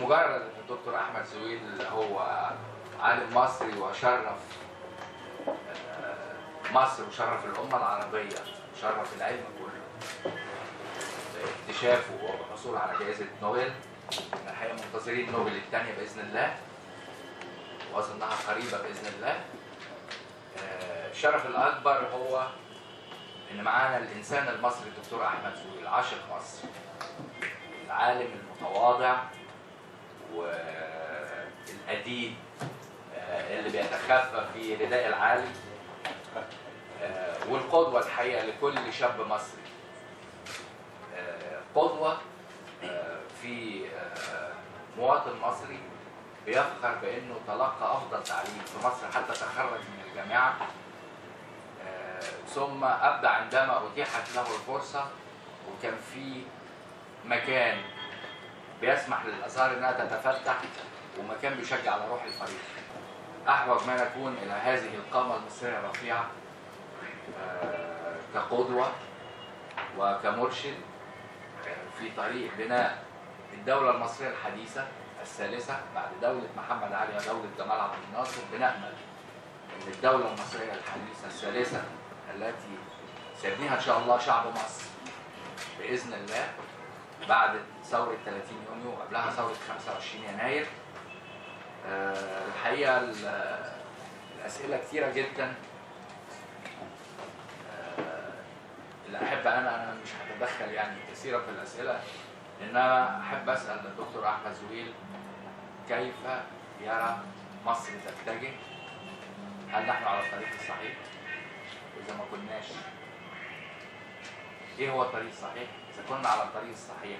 مجرد ان الدكتور احمد زويل هو عالم مصري وشرف آه، مصر وشرف الامه العربيه وشرف العلم كله باكتشافه وبالحصول على جائزه نوبل احنا الحقيقه منتظرين نوبل الثانيه باذن الله واظنها قريبه باذن الله آه، الشرف الاكبر هو ان معانا الانسان المصري الدكتور احمد زويل عاشق مصر العالم المتواضع والأديب آه، اللي بيتخفى في رداء العالي آه، والقدوة الحقيقة لكل شاب مصري آه، قدوة آه، في آه، مواطن مصري بيفخر بأنه تلقى أفضل تعليم في مصر حتى تخرج من الجامعة آه، ثم أبدع عندما أتيحت له الفرصة وكان في مكان بيسمح للازهار انها تتفتح ومكان بيشجع على روح الفريق احوج ما نكون الى هذه القامه المصريه الرفيعه آه، كقدوه وكمرشد آه، في طريق بناء الدوله المصريه الحديثه الثالثه بعد دوله محمد علي ودوله جمال عبد الناصر بنامل ان الدوله المصريه الحديثه الثالثه التي سيبنيها ان شاء الله شعب مصر باذن الله بعد ثورة 30 يونيو وقبلها ثورة 25 يناير آه، الحقيقة ال- الأسئلة كتيرة جدا آه، اللي أحب أنا أنا مش هتدخل يعني كثيرا في الأسئلة إنما أحب أسأل الدكتور أحمد زويل كيف يرى مصر تتجه هل نحن على الطريق الصحيح؟ وإذا ما كناش ايه هو الطريق الصحيح؟ اذا كنا على الطريق الصحيح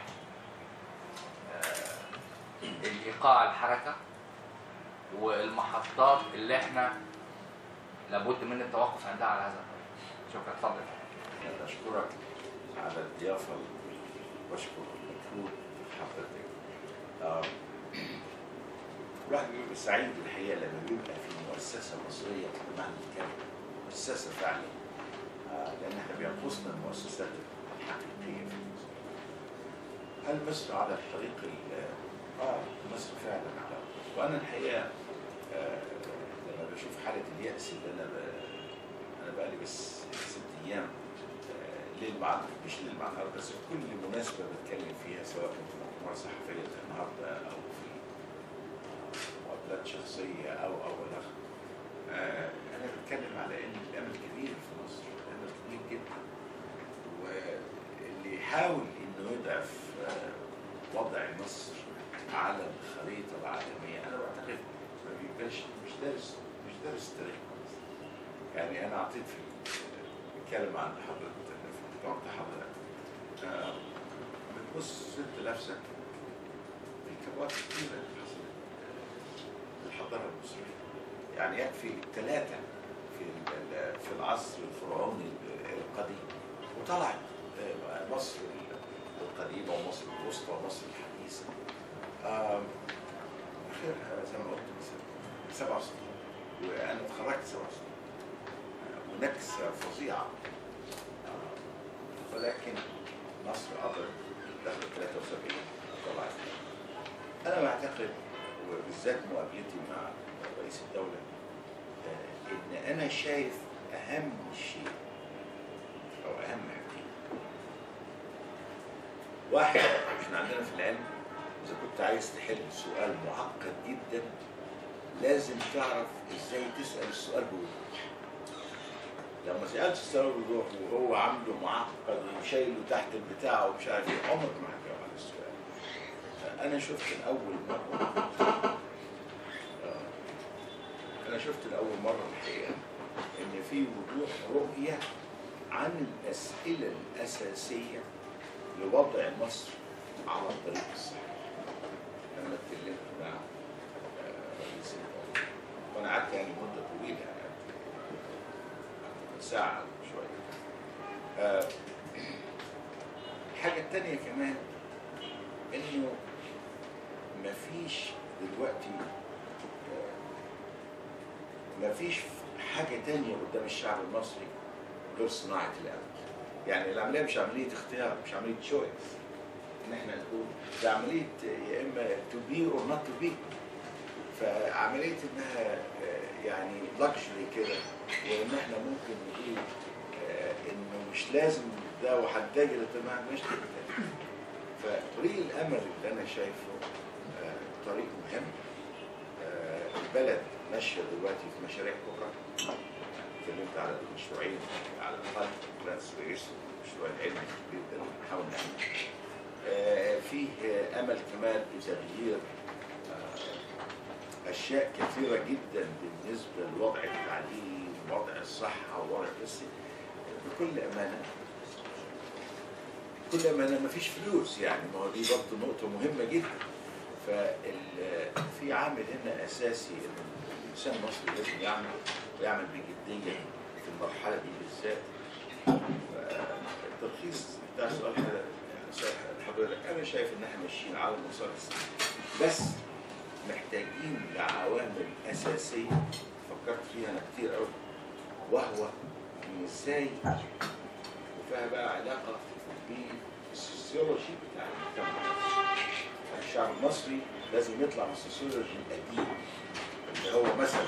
آه، الايقاع الحركه والمحطات اللي احنا لابد من التوقف عندها على هذا الطريق. شكرا اتفضل. أنا أشكرك على الضيافة وأشكر مجهود حضرتك. آه، الواحد بيبقى سعيد الحقيقة لما بيبقى في مؤسسة مصرية بمعنى الكلمة مؤسسة فعلا آه، لأن احنا بينقصنا المؤسسات الحقيقية في مصر. هل مصر على الطريق ال- اه مصر فعلا على وأنا الحقيقة آه، لما بشوف حالة اليأس اللي أنا ب... أنا بقالي بس ست أيام آه، ليل مع مش ليل مع نهار بس في كل مناسبة بتكلم فيها سواء كنت في مؤتمر صحفية زي النهاردة أو في مقابلات شخصية أو أو إلى آخره. آه، أنا بتكلم على إن الأمل كبير في مصر، الأمل كبير جدا. واللي يحاول إنه يضعف آه، وضع مصر على الخريطة العالمية أنا بعتقد ما بيبقاش مش دارس مش دارس تاريخ مصر. يعني أنا أعطيت في بتكلم عن حضرتك في البتاع بتاع حضرتك آه، بتبص انت نفسك في كوارث كتيرة اللي حصلت في الحضارة المصرية يعني يكفي ثلاثة في ال- في العصر الفرعوني القديم وطلعت آه، مصر القديمة ومصر الوسطى ومصر الحديثة آم، آخرها زي ما قلت مثلا 67 وأنا اتخرجت 67 ونكسة فظيعة آه، ولكن مصر قدرت دخلت 73 طلعت أنا بعتقد وبالذات مقابلتي مع رئيس الدولة آه، إن أنا شايف أهم شيء أو أهم حاجتين واحد احنا عندنا في العلم إذا كنت عايز تحل سؤال معقد جدا لازم تعرف ازاي تسأل السؤال بوضوح لو ما سألتش السؤال بوضوح وهو عامله معقد وشايله تحت البتاع ومش عارف ايه عمرك ما هتجاوب على السؤال انا شفت لاول مره آه، انا شفت لاول مره الحقيقه ان في وضوح رؤيه عن الاسئله الاساسيه لوضع مصر على الطريق الصحيح لما اتكلمت مع آه، رئيس الدولة وانا قعدت يعني مده طويله يعني قعدت ساعه أو شويه آه، الحاجه الثانيه كمان انه مفيش دلوقتي آه، مفيش حاجه تانية قدام الشعب المصري غير صناعه الامن يعني العمليه مش عمليه اختيار مش عمليه تشويس ان احنا نقول ده عمليه يا اما تو بي اور نوت تو بي فعمليه انها آه، يعني لاكشري كده وان احنا ممكن نقول آه، انه مش لازم ده وهنتاجر تمام مش كده فطريق الامل اللي انا شايفه آه، طريق مهم آه، البلد ماشيه دلوقتي في مشاريع كبرى اتكلمت على المشروعين على الاقل بلان سويس المشروع العلمي الكبير ده اللي بنحاول نعمله آه، فيه آه، امل كمان بتغيير آه، اشياء كثيره جدا بالنسبه لوضع التعليم ووضع الصحه ووضع بس بكل امانه بكل امانه مفيش فلوس يعني ما هو دي برضه نقطه مهمه جدا ففي عامل هنا اساسي ان الانسان المصري لازم يعمل ويعمل بجديه في المرحله دي بالذات التلخيص بتاع سؤال حضرتك سؤال حضرتك انا شايف ان احنا ماشيين على المسار الصحيح بس محتاجين لعوامل اساسيه فكرت فيها انا كتير قوي وهو ان ازاي وفيها بقى علاقه بالسوسيولوجي بتاع المجتمع الشعب المصري لازم يطلع من السوسيولوجي القديم اللي هو مثلا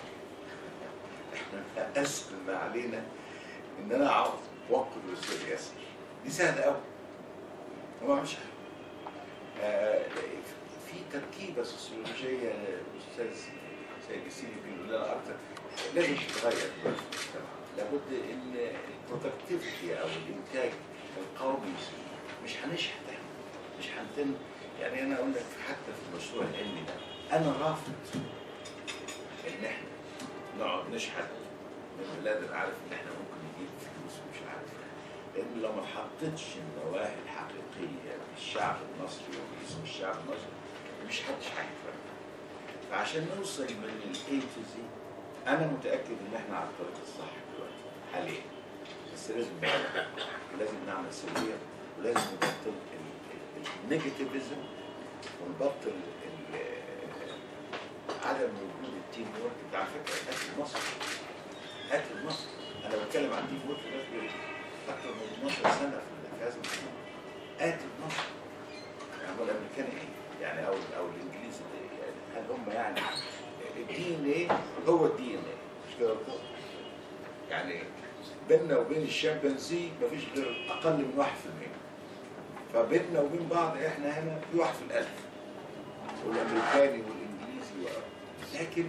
احنا اسهل ما علينا ان انا اقعد واقف الاستاذ ياسر دي سهله قوي ما بعملش حاجه آه، في تركيبه سوسيولوجيه الاستاذ سيد السيدي بيقول لنا اكتر لازم تتغير دلوقتي في المجتمع لابد ان البرودكتيفيتي او الانتاج القومي مش هنشحت احنا مش هنتم يعني انا اقول لك حتى في المشروع العلمي ده انا رافض ان احنا نقعد نشحت من بلاد انا عارف ان احنا ممكن نجيب فلوس ومش عارف لان لو ما حطيتش النواحي الحقيقيه للشعب المصري وباسم الشعب المصري مش حدش هيفهم فعشان نوصل من الاي تو زي انا متاكد ان احنا على الطريق الصح دلوقتي حاليا بس لازم نعمل ولازم نعمل سويه ولازم نبطل النيجاتيفيزم ونبطل ال- عدم وجود التيم ورك ده على فكره قتل مصر قتل مصر انا بتكلم عن تيم ورك ده في اكثر من 12 سنه في في هذا المجتمع قاتل مصر يعني هو الامريكان ايه؟ يعني او او الانجليز إيه؟ يعني هل هم يعني الدي ان ايه هو الدي ان ايه مش كده بالظبط؟ يعني بيننا وبين الشمبانزي مفيش غير اقل من 1% فبيننا وبين بعض احنا هنا في واحد في الالف والامريكاني والانجليزي و... لكن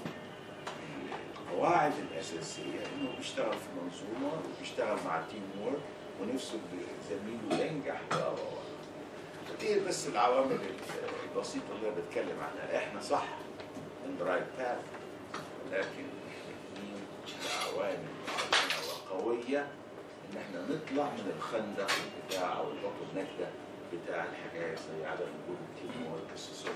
القواعد الاساسيه انه بيشتغل في منظومه وبيشتغل مع تيم وورك ونفسه بزميله ينجح و و و دي بس العوامل البسيطه اللي انا بتكلم عنها احنا صح ان ذا رايت باث ولكن محتاجين لعوامل معينه وقويه ان احنا نطلع من الخندق بتاع او البطل نكده بتاع الحكايه زي عدم وجود التيم وورك السوسيال